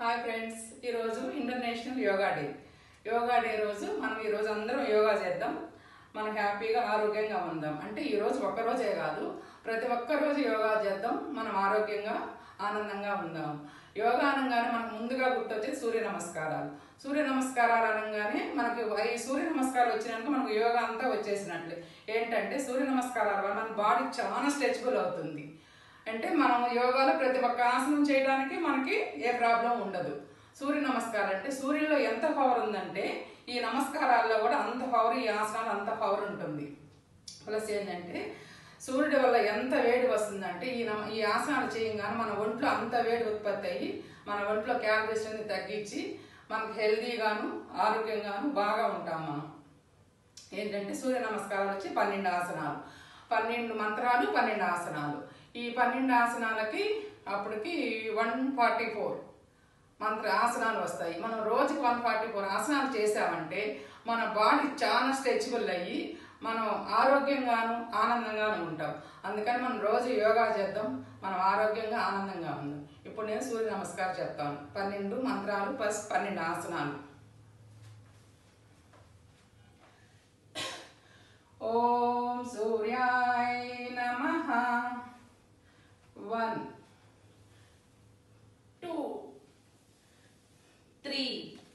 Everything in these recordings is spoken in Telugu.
హాయ్ ఫ్రెండ్స్ ఈరోజు international yoga day yoga day రోజు మనం ఈరోజు అందరం యోగా చేద్దాం మనం హ్యాపీగా ఆరోగ్యంగా ఉందాం అంటే ఈరోజు ఒక్క రోజే కాదు ప్రతి ఒక్క రోజు యోగా చేద్దాం మనం ఆరోగ్యంగా ఆనందంగా ఉందాం యోగా అనగానే మనకు ముందుగా గుర్తొచ్చేది సూర్య నమస్కారాలు సూర్య నమస్కారాలు అనగానే మనకి ఈ సూర్య నమస్కారాలు వచ్చినాక మనకు యోగా అంతా వచ్చేసినట్లే ఏంటంటే సూర్య నమస్కారాల వల్ల మన బాడీ చాలా స్ట్రెచబుల్ అవుతుంది అంటే మనం యోగాలో ప్రతి ఒక్క ఆసనం చేయడానికి మనకి ఏ ప్రాబ్లం ఉండదు సూర్య నమస్కారం అంటే సూర్యుల్లో ఎంత పవర్ ఉందంటే ఈ నమస్కారాల్లో కూడా అంత పవర్ ఈ ఆసనాలు అంత పవర్ ఉంటుంది ప్లస్ ఏంటంటే సూర్యుడి వల్ల ఎంత వేడి వస్తుందంటే ఈ నమ ఈ ఆసనాలు చేయగానే మన ఒంట్లో అంత వేడి ఉత్పత్తి అయ్యి మన ఒంట్లో క్యాలరీస్ అన్ని తగ్గించి మనకు హెల్దీగాను ఆరోగ్యంగాను బాగా ఉంటాం మనం ఏంటంటే సూర్య నమస్కారాలు వచ్చి పన్నెండు ఆసనాలు పన్నెండు మంత్రాలు పన్నెండు ఆసనాలు ఈ పన్నెండు ఆసనాలకి అప్పటికి వన్ ఫార్టీ ఫోర్ మంత్ర ఆసనాలు వస్తాయి మనం రోజుకి వన్ ఫార్టీ ఫోర్ ఆసనాలు చేసామంటే మన బాడీ చాలా స్ట్రెచబుల్ అయ్యి మనం ఆరోగ్యంగాను ఆనందంగాను ఉంటాం అందుకని మనం రోజు యోగా చేద్దాం మనం ఆరోగ్యంగా ఆనందంగా ఉందాం ఇప్పుడు నేను సూర్య నమస్కారం చెప్తాను పన్నెండు మంత్రాలు ప్లస్ పన్నెండు ఆసనాలు ఓం సూర్యాయ నమః one two three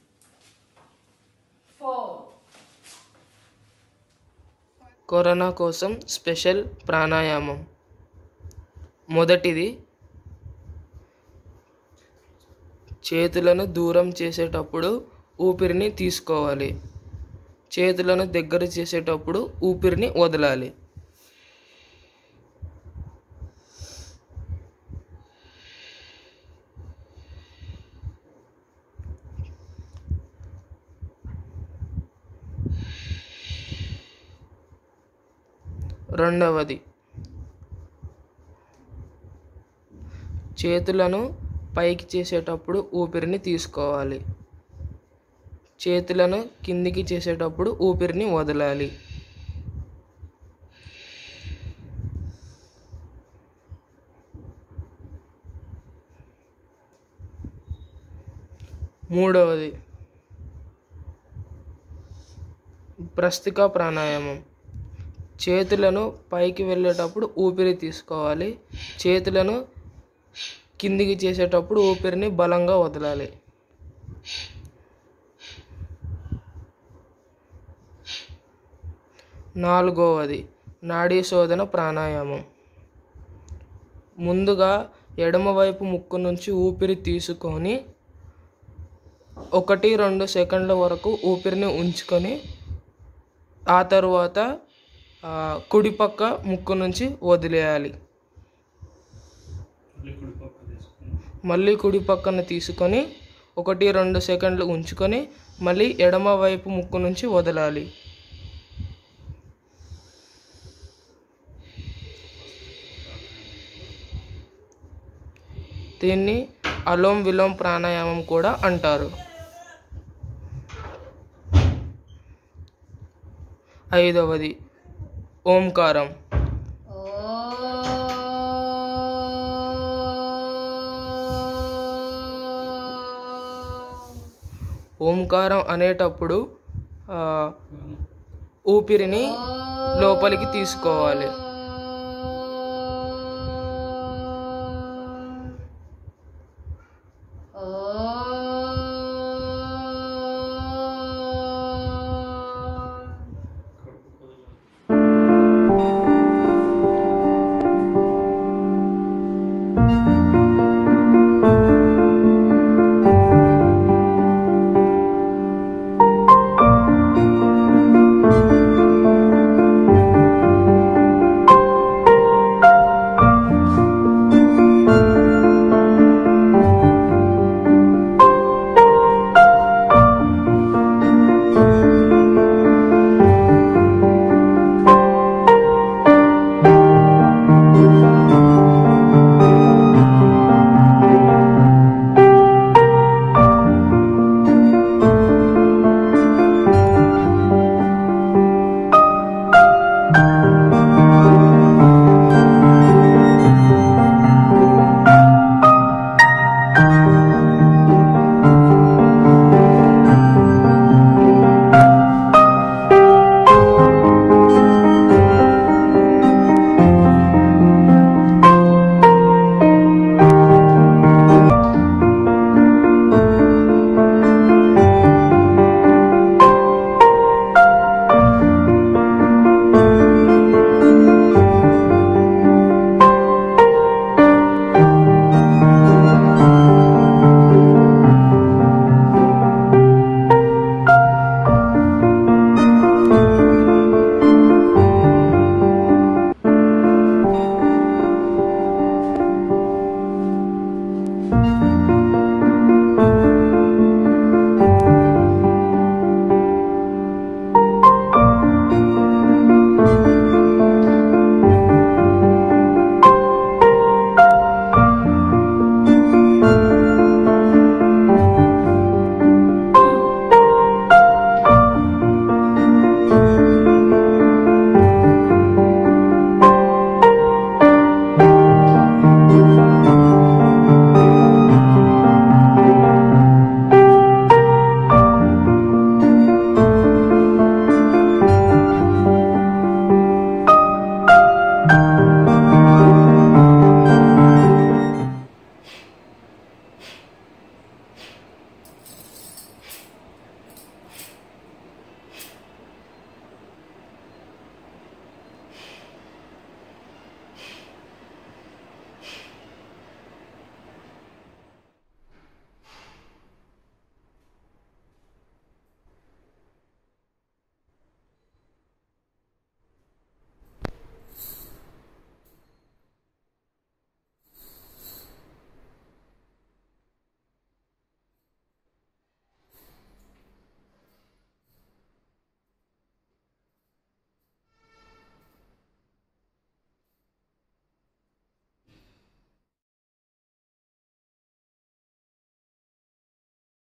four corona కోసం స్పెషల్ ప్రాణాయామం మొదటిది చేతులను దూరం చేసేటప్పుడు ఊపిరిని తీసుకోవాలి చేతులను దగ్గర చేసేటప్పుడు ఊపిరిని వదలాలి రెండవది చేతులను పైకి చేసేటప్పుడు ఊపిరిని తీసుకోవాలి చేతులను కిందికి చేసేటప్పుడు ఊపిరిని వదలాలి మూడవది భ్రస్తిక ప్రాణాయామం చేతులను పైకి వెళ్ళేటప్పుడు ఊపిరి తీసుకోవాలి చేతులను కిందికి చేసేటప్పుడు ఊపిరిని బలంగా వదలాలి నాలుగవది నాడీ శోధన ప్రాణాయామం ముందుగా ఎడమవైపు ముక్కు నుంచి ఊపిరి తీసుకొని ఒకటి రెండు సెకండ్ల వరకు ఊపిరిని ఉంచుకొని ఆ తరువాత ఆ, కుడి పక్క ముక్కు నుంచి వదిలేయాలి మళ్ళీ కుడి పక్కన తీసుకొని ఒకటి రెండు సెకండ్లు ఉంచుకొని మళ్ళీ ఎడమ వైపు ముక్కు నుంచి వదలాలి దీన్ని అలోమ్ విలోమ్ ప్రాణాయామం కూడా అంటారు ఐదవది ఓంకారం ఓంకారం అనేటప్పుడు ఆ, ఊపిరిని లోపలికి తీసుకోవాలి